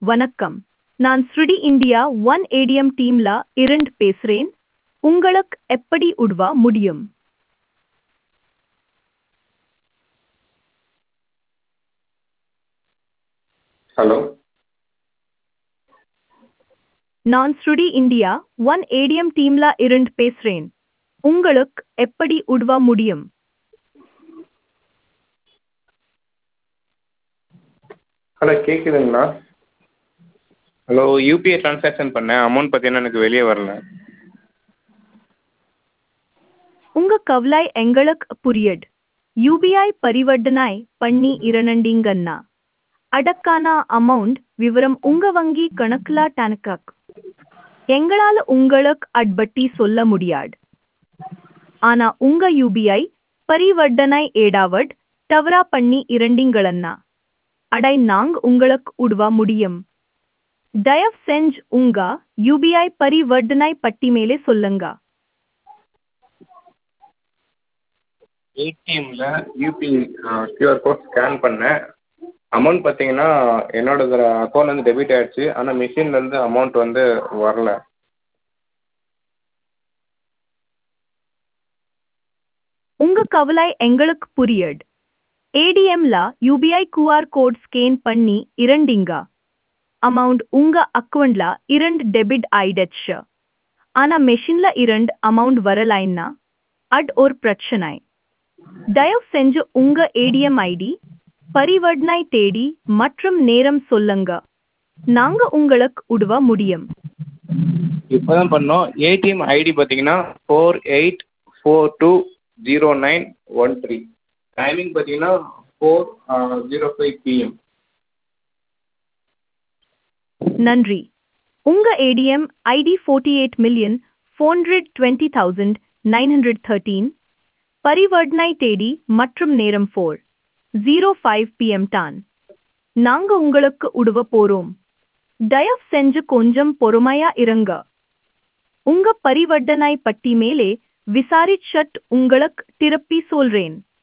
வணக்கம் நான் ஸ்ருடி இந்தியா ஒன் ஏடிஎம் டீம்ல இருந்து பேசுறேன் உங்களுக்கு எப்படி உதவ முடியும் ஹலோ நான் ஸ்ருடி இந்தியா ஒன் ஏடிஎம் டீம்ல இருந்து பேசுறேன் உங்களுக்கு எப்படி உதவ முடியும் ஹலோ கேட்குதுங்களா ஹலோ யூபிஐ ட்ரான்சாக்ஷன் பண்ணேன் அமௌண்ட் பார்த்தீங்கன்னா எனக்கு வெளியே வரல உங்க கவலை எங்களுக்கு புரியுது யூபிஐ பரிவர்த்தனை பண்ணி இரண்டீங்கன்னா அடக்கான அமௌண்ட் விவரம் உங்க வங்கி கணக்குல டனக்காக் எங்களால உங்களுக்கு அட்பட்டி சொல்ல முடியாது ஆனா உங்க யூபிஐ பரிவர்த்தனை ஏடாவட் தவறா பண்ணி இரண்டீங்களன்னா அடை நாங் உங்களுக்கு உதவ முடியும் தயவு செஞ்சு உங்க யூபிஐ பரிவர்த்தனை பட்டி மேலே சொல்லுங்க ஏடிஎம்மில் யூபிஐ கியூஆர் கோட் ஸ்கேன் பண்ணேன் அமௌண்ட் பார்த்தீங்கன்னா என்னோட அக்கௌண்ட்லேருந்து டெபிட் ஆயிடுச்சு ஆனால் மிஷின்லேருந்து அமௌண்ட் வந்து வரல உங்க கவலை எங்களுக்கு புரியுது ஏடிஎம்ல யூபிஐ கியூஆர் கோட் ஸ்கேன் பண்ணி இரண்டீங்க அமௌண்ட் உங்க அக்கவுண்ட்ல இரண்டு டெபிட் ஆயிடுச்சு ஆனா மெஷின்ல இரண்டு அமௌண்ட் வரலைன்னா அட் ஒரு பிரச்சனை தயவு செஞ்சு உங்க ஏடிஎம் ஐடி பரிவர்த்தனை தேடி மற்றும் நேரம் சொல்லுங்க நாங்க உங்களுக்கு உதவ முடியும் இப்போ தான் பண்ணோம் ஏடிஎம் ஐடி பார்த்தீங்கன்னா four eight four two zero nine one three timing பார்த்தீங்கன்னா ஃபோர் ஜீரோ ஃபைவ் பிஎம் நன்றி உங்க ATM ID forty eight million four hundred twenty thousand nine hundred thirteen பரிவர்த்தனை தேதி மற்றும் நேரம் ஃபோர் ஜீரோ ஃபைவ் பிஎம் டான் நாங்க உங்களுக்கு உதவ போறோம் தயவு செஞ்சு கொஞ்சம் பொறுமையா இருங்க உங்க பரிவர்த்தனை பட்டி மேலே விசாரிச்சட் உங்களுக்கு திருப்பி சொல்றேன்